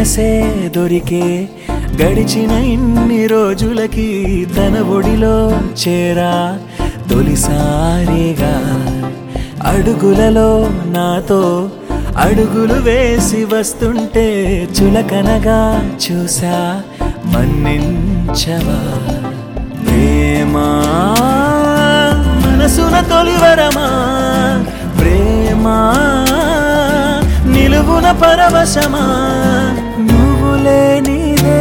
మనసే దొరికే గడిచిన ఇన్ని రోజులకి తన ఒడిలో చేరా తొలిసారిగా అడుగులలో నాతో అడుగులు వేసి వస్తుంటే చులకనగా చూసా మన్నించవా ప్రేమా మనసున తొలివరమా ప్రేమా నిలువున పరవశమా నువ్వు లేనిదే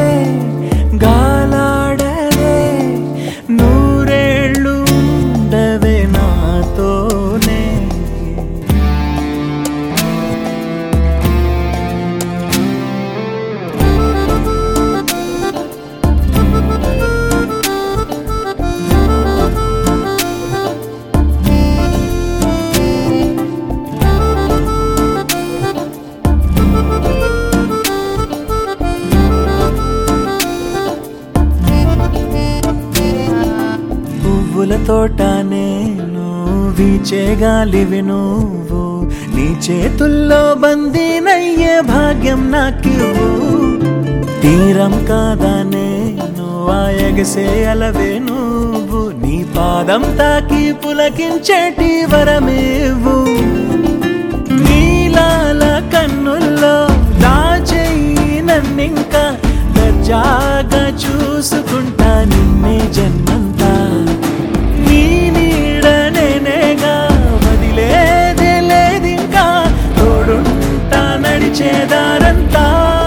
గాలాడదే నూరేళ్ళు ఉండవే నాతోనే పువ్వుల తోట నేను వీచే గాలివి నువ్వు నీ చేతుల్లో బందీనయ్యే భాగ్యం నాకు తీరం కాదా నేను ఆయగసే అలవే నువ్వు నీ పాదం తాకి పులకించేటి వరమేవు నీలాల కన్నుల్లో దాచేయి నన్నింకా దర్జాగా చూసుకుంటా నిన్నే జన్మంతా నీ నీడ నేనేగా వదిలేదే లేదింకా తోడుంటా నడిచేదారంతా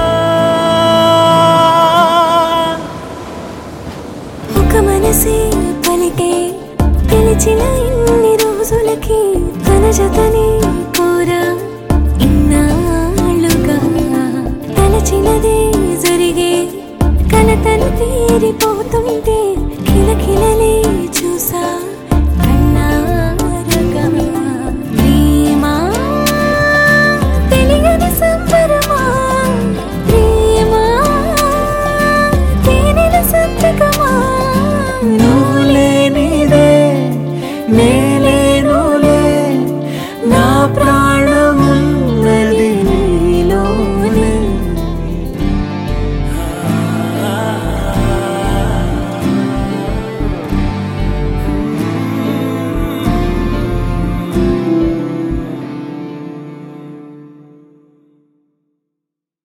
ఒక మనసే పలికే పిలిచిన ఇన్ని రోజులకి తన జతని కోరా ఇన్నాళ్ళుగా తలచినదే జరిగే కలతలు తీరిపోతుంటే కిలకిలలే